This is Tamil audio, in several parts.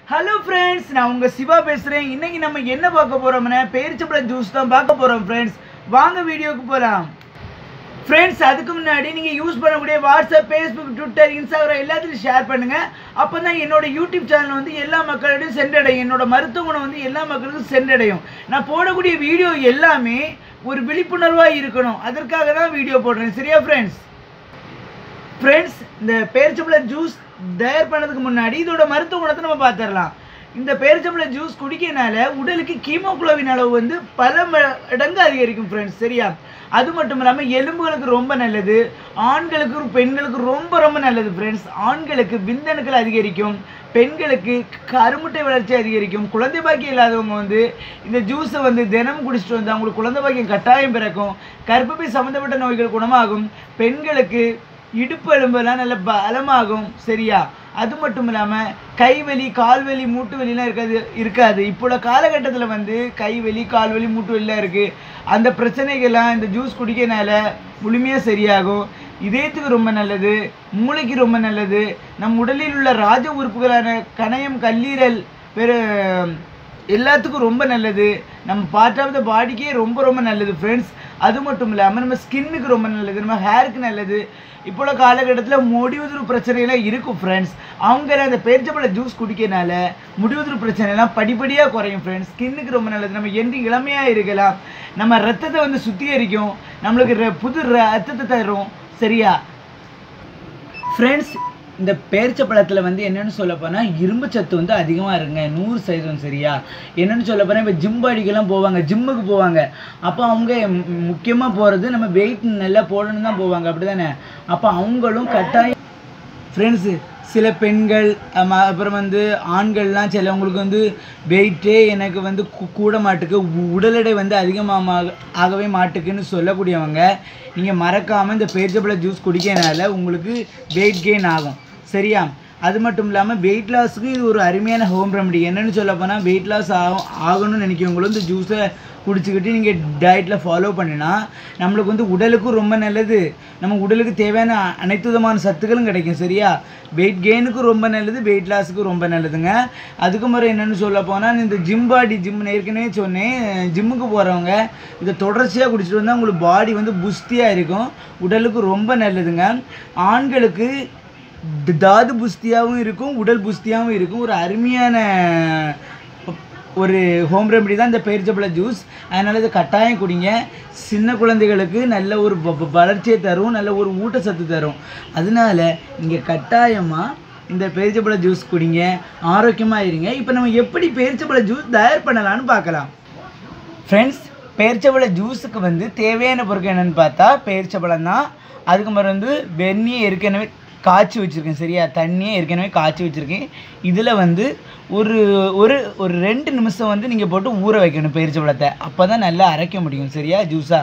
ஹலோ ஃப்ரெண்ட்ஸ் நான் உங்கள் சிவா பேசுகிறேன் இன்னைக்கு நம்ம என்ன பார்க்க போகிறோம்னா பேரிச்சப்பழம் ஜூஸ் தான் பார்க்க போகிறோம் ஃப்ரெண்ட்ஸ் வாங்க வீடியோக்கு போகலாம் ஃப்ரெண்ட்ஸ் அதுக்கு முன்னாடி நீங்கள் யூஸ் பண்ணக்கூடிய வாட்ஸ்அப் ஃபேஸ்புக் ட்விட்டர் இன்ஸ்டாகிராம் எல்லாத்துலையும் ஷேர் பண்ணுங்கள் அப்போ தான் என்னோட யூடியூப் சேனல் வந்து எல்லா மக்களிடையும் சென்றடையும் என்னோட மருத்துவ குணம் வந்து எல்லா மக்களுக்கும் சென்றடையும் நான் போடக்கூடிய வீடியோ எல்லாமே ஒரு விழிப்புணர்வாக இருக்கணும் அதற்காக தான் வீடியோ போடுறேன் சரியா ஃப்ரெண்ட்ஸ் ஃப்ரெண்ட்ஸ் இந்த பேரிச்சம்பழம் ஜூஸ் தயார் பண்ணதுக்கு முன்னாடி இதோட மருத்துவ குணத்தை நம்ம பார்த்துடலாம் இந்த பேரிச்சம்பழம் ஜூஸ் குடிக்கிறனால உடலுக்கு கீமோகுளோபின் அளவு வந்து பல மடங்கு அதிகரிக்கும் ஃப்ரெண்ட்ஸ் சரியா அது மட்டும் இல்லாமல் எலும்புகளுக்கு ரொம்ப நல்லது ஆண்களுக்கு பெண்களுக்கு ரொம்ப ரொம்ப நல்லது ஃப்ரெண்ட்ஸ் ஆண்களுக்கு விந்தணுக்கள் அதிகரிக்கும் பெண்களுக்கு கருமுட்டை வளர்ச்சி அதிகரிக்கும் குழந்தை பாக்கியம் இல்லாதவங்க வந்து இந்த ஜூஸை வந்து தினமும் குடிச்சிட்டு வந்து அவங்களுக்கு குழந்தை பாக்கியம் கட்டாயம் பிறக்கும் கர்ப்பப்பை சம்மந்தப்பட்ட நோய்கள் குணமாகும் பெண்களுக்கு இடுப்பு எலும்பெல்லாம் நல்ல பலமாகும் சரியா அது மட்டும் இல்லாமல் கைவலி கால்வலி மூட்டு வலிலாம் இருக்காது இருக்காது இப்போ காலகட்டத்தில் வந்து கைவலி கால்வலி மூட்டு வலிலாம் இருக்குது அந்த பிரச்சனைகள்லாம் இந்த ஜூஸ் குடிக்கிறனால முழுமையாக சரியாகும் இதயத்துக்கு ரொம்ப நல்லது மூளைக்கு ரொம்ப நல்லது நம் உடலில் உள்ள ராஜ உறுப்புகளான கணையம் கல்லீரல் வேறு எல்லாத்துக்கும் ரொம்ப நல்லது நம்ம பார்ட் ஆஃப் த பாடிக்கே ரொம்ப ரொம்ப நல்லது ஃப்ரெண்ட்ஸ் அது மட்டும் இல்லாமல் நம்ம ஸ்கின்னுக்கு ரொம்ப நல்லது நம்ம ஹேருக்கு நல்லது இப்போ உள்ள காலகட்டத்தில் முடிவுதிரு பிரச்சனைலாம் இருக்கும் ஃப்ரெண்ட்ஸ் அவங்க அந்த பேரிச்சப்பழ ஜூஸ் குடிக்கிறனால முடிவுதிரு பிரச்சனைலாம் படிப்படியாக குறையும் ஃப்ரெண்ட்ஸ் ஸ்கின்னுக்கு ரொம்ப நல்லது நம்ம என்று இளமையாக இருக்கலாம் நம்ம ரத்தத்தை வந்து சுத்திகரிக்கும் நம்மளுக்கு ர- புது ரத்தத்தை தரும் சரியா ஃப்ரெண்ட்ஸ் இந்த பேரிச்சப்பழத்தில் வந்து என்னென்னு சொல்ல போனால் இரும்பு சத்து வந்து அதிகமாக இருக்குங்க நூறு சதவீதம் சரியா என்னென்னு சொல்ல போனால் இப்போ ஜிம் பாடிக்கெல்லாம் போவாங்க ஜிம்முக்கு போவாங்க அப்போ அவங்க முக்கியமாக போகிறது நம்ம வெயிட் நல்லா போடணும் தான் போவாங்க அப்படி தானே அப்போ அவங்களும் கட்டாயம் ஃப்ரெண்ட்ஸு சில பெண்கள் ஆமா, அப்புறம் வந்து ஆண்கள்லாம் சிலவங்களுக்கு வந்து வெயிட்டே எனக்கு வந்து கூ- கூட மாட்டுக்கு உ- உடல் எடை வந்து அதிகமாக ஆகவே மாட்டுக்குன்னு சொல்லக்கூடியவங்க நீங்கள் மறக்காமல் இந்த பேரிச்சப்பழ ஜூஸ் குடிக்கிறனால உங்களுக்கு வெயிட் கெயின் ஆகும் சரியா அது மட்டும் இல்லாமல் வெயிட் லாஸுக்கு இது ஒரு அருமையான ஹோம் ரெமடி என்னென்னு சொல்ல போனால் வெயிட் லாஸ் ஆகும் ஆகணும்னு நினைக்கிறவங்களும் இந்த ஜூஸை குடிச்சுக்கிட்டு நீங்கள் டயட்டில் ஃபாலோ பண்ணினா நம்மளுக்கு வந்து உடலுக்கும் ரொம்ப நல்லது நம்ம உடலுக்கு தேவையான அ- அனைத்து விதமான சத்துக்களும் கிடைக்கும் சரியா வெயிட் கெயினுக்கும் ரொம்ப நல்லது வெயிட் லாஸுக்கும் ரொம்ப நல்லதுங்க அதுக்கு முறை என்னென்னு சொல்ல போனால் இந்த ஜிம் பாடி ஜிம் ஏற்கனவே சொன்னேன் ஜிம்முக்கு போகிறவங்க இதை தொடர்ச்சியாக குடிச்சிட்டு வந்தால் உங்களுக்கு பாடி வந்து புஷ்டியாக இருக்கும் உடலுக்கு ரொம்ப நல்லதுங்க ஆண்களுக்கு த- தாது புஸ்தியாகவும் இருக்கும் உடல் புஸ்தியாகவும் இருக்கும் ஒரு அருமையான ஒரு ஹோம் ரெமடி தான் இந்த பேரிச்சப்பழ ஜூஸ் அதனால் இதை கட்டாயம் குடிங்க சின்ன குழந்தைகளுக்கு நல்ல ஒரு வ- வ- வளர்ச்சியை தரும் நல்ல ஒரு ஊட்டச்சத்து தரும் அதனால நீங்கள் கட்டாயமாக இந்த பேரிச்சப்பழ ஜூஸ் குடிங்க ஆரோக்கியமாக இருங்க இப்போ நம்ம எப்படி பேரிச்சப்பழ ஜூஸ் தயார் பண்ணலாம்னு பார்க்கலாம் ஃப்ரெண்ட்ஸ் பேரிச்சப்பழ ஜூஸுக்கு வந்து தேவையான பொருட்கள் என்னென்னு பார்த்தா பேரிச்சப்பழம் தான் அதுக்கு மாதிரி வந்து வெந்நியை ஏற்கனவே காய்ச்சி வச்சுருக்கேன் சரியா தண்ணியை ஏற்கனவே காய்ச்சி வச்சுருக்கேன் இதில் வந்து ஒரு ஒரு ஒரு ரெண்டு நிமிஷம் வந்து நீங்கள் போட்டு ஊற வைக்கணும் பேரிச்சப்பழத்தை அப்போ தான் நல்லா அரைக்க முடியும் சரியா ஜூஸாக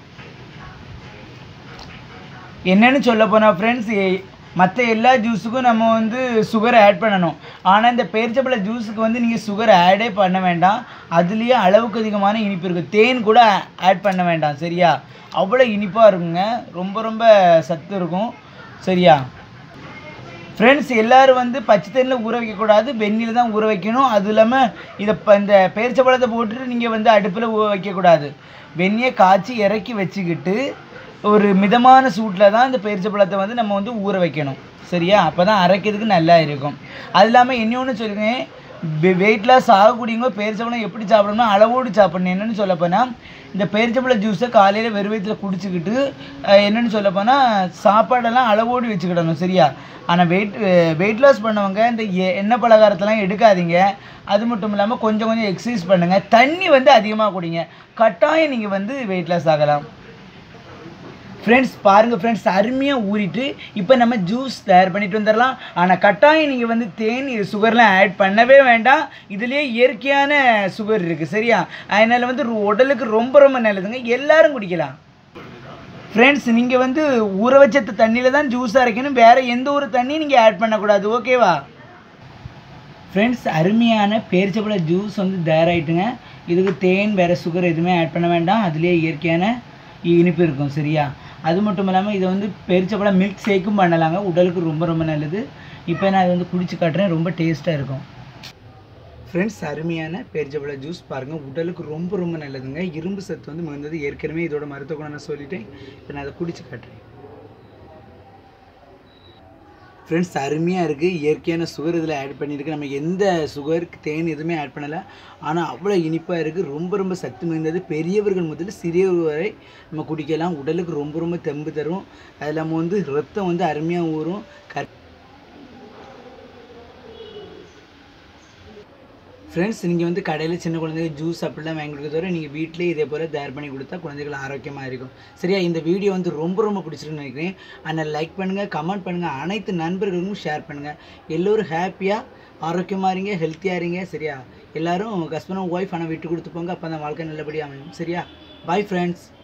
என்னன்னு சொல்ல போனால் ஃப்ரெண்ட்ஸ் மற்ற எல்லா ஜூஸுக்கும் நம்ம வந்து சுகர் ஆட் பண்ணணும் ஆனால் இந்த பேரிச்சப்பழ ஜூஸுக்கு வந்து நீங்கள் சுகர் ஆடே பண்ண வேண்டாம் அதுலேயே அளவுக்கு அதிகமான இனிப்பு இருக்குது தேன் கூட ஆட் பண்ண வேண்டாம் சரியா அவ்வளோ இனிப்பாக இருக்குங்க ரொம்ப ரொம்ப சத்து இருக்கும் சரியா ஃப்ரெண்ட்ஸ் எல்லாரும் வந்து பச்சை தண்ணியில் ஊற வைக்கக்கூடாது வெந்நில தான் ஊற வைக்கணும் அது இல்லாமல் இதை இப்போ இந்த பேரிச்சப்பழத்தை போட்டுட்டு நீங்கள் வந்து அடுப்பில் ஊற வைக்கக்கூடாது வெந்நியை காய்ச்சி இறக்கி வச்சுக்கிட்டு ஒரு மிதமான சூட்டில் தான் இந்த பேரிச்சப்பழத்தை வந்து நம்ம வந்து ஊற வைக்கணும் சரியா அப்போ தான் அரைக்கிறதுக்கு நல்லா இருக்கும் அது இல்லாமல் இன்னொன்று சொல்லுங்கள் வெயிட் லாஸ் ஆகக்கூடியவங்க பேரிச்சப்பழம் எப்படி சாப்பிடணும்னா அளவோடு சாப்பிடணும் என்னென்னு சொல்ல போனால் இந்த பேரிச்சப்பழ ஜூஸை காலையில் வெறும் வயித்துல குடிச்சிக்கிட்டு அஹ், என்னன்னு சொல்ல போனால் சாப்பாடெல்லாம் அளவோடு வச்சுக்கிடணும் சரியா ஆனால் வெயிட் வெயிட் லாஸ் பண்ணவங்க இந்த எ- எண்ணெய் பலகாரத்தெல்லாம் எடுக்காதீங்க அது மட்டும் இல்லாமல் கொஞ்சம் கொஞ்சம் எக்ஸசைஸ் பண்ணுங்கள் தண்ணி வந்து அதிகமாக குடிங்க கட்டாயம் நீங்கள் வந்து வெயிட் லாஸ் ஆகலாம் ஃப்ரெண்ட்ஸ் பாருங்கள் ஃப்ரெண்ட்ஸ் அருமையாக ஊறிட்டு இப்போ நம்ம ஜூஸ் தயார் பண்ணிட்டு வந்துடலாம் ஆனால் கட்டாயம் நீங்கள் வந்து தேன் இது சுகர்லாம் ஆட் பண்ணவே வேண்டாம் இதுலேயே இயற்கையான சுகர் இருக்குது சரியா அதனால் வந்து ரொ- உடலுக்கு ரொம்ப ரொம்ப நல்லதுங்க எல்லாரும் குடிக்கலாம் ஃப்ரெண்ட்ஸ் நீங்கள் வந்து ஊற வச்ச தண்ணியில் தான் ஜூஸ் அரைக்கணும் வேறு எந்த ஒரு தண்ணியும் நீங்கள் ஆட் பண்ணக்கூடாது ஓகேவா ஃப்ரெண்ட்ஸ் அருமையான பேரிச்சப்பழ ஜூஸ் வந்து தயாராகிட்டுங்க இதுக்கு தேன் வேறு சுகர் எதுவுமே ஆட் பண்ண வேண்டாம் அதுலேயே இயற்கையான இனிப்பு இருக்கும் சரியா அது மட்டும் இல்லாமல் இதை வந்து பேரிச்சப்பழம் மில்க் ஷேக்கும் பண்ணலாங்க உடலுக்கு ரொம்ப ரொம்ப நல்லது இப்போ நான் இதை வந்து குடிச்சு காட்டுறேன் ரொம்ப டேஸ்ட்டாக இருக்கும் ஃப்ரெண்ட்ஸ் அருமையான பேரிச்சம்பழ ஜூஸ் பாருங்கள் உடலுக்கு ரொம்ப ரொம்ப நல்லதுங்க இரும்பு சத்து வந்து மிகுந்தது ஏற்கனவே இதோட மருத்துவ குணம் நான் சொல்லிட்டேன் இப்போ நான் அதை குடிச்சு காட்டுறேன் ஃப்ரெண்ட்ஸ் அருமையாக இருக்குது இயற்கையான சுகர் இதில் ஆட் பண்ணியிருக்கு நம்ம எந்த சுகர் தேன் எதுவுமே ஆட் பண்ணலை ஆனால் அவ்வளோ இனிப்பாக இருக்குது ரொம்ப ரொம்ப சத்து மிகுந்தது பெரியவர்கள் முதல் சிறியவர்கள் வரை நம்ம குடிக்கலாம் உடலுக்கு ரொம்ப ரொம்ப தெம்பு தரும் அது இல்லாமல் வந்து ரத்தம் வந்து அருமையாக ஊறும் க ஃப்ரெண்ட்ஸ் நீங்கள் வந்து கடையில் சின்ன குழந்தைங்க ஜூஸ் அப்படிலாம் வாங்கி கொடுக்க தவிர நீங்கள் வீட்டிலே இதே போல் தயார் பண்ணி கொடுத்தா குழந்தைகள் ஆரோக்கியமாக இருக்கும் சரியா இந்த வீடியோ வந்து ரொம்ப ரொம்ப பிடிச்சிருக்குன்னு நினைக்கிறேன் ஆனால் லைக் பண்ணுங்கள் கமெண்ட் பண்ணுங்கள் அனைத்து நண்பர்களுக்கும் ஷேர் பண்ணுங்கள் எல்லோரும் ஹாப்பியாக ஆரோக்கியமாக இருங்க ஹெல்த்தியாக இருங்க சரியா எல்லாரும் ஹஸ்பண்ட் ஒய்ஃப் ஆனால் விட்டு கொடுத்து போங்க அப்போ அந்த வாழ்க்கை நல்லபடியாக அமையும் சரியா பாய் ஃப்ரெண்ட்ஸ்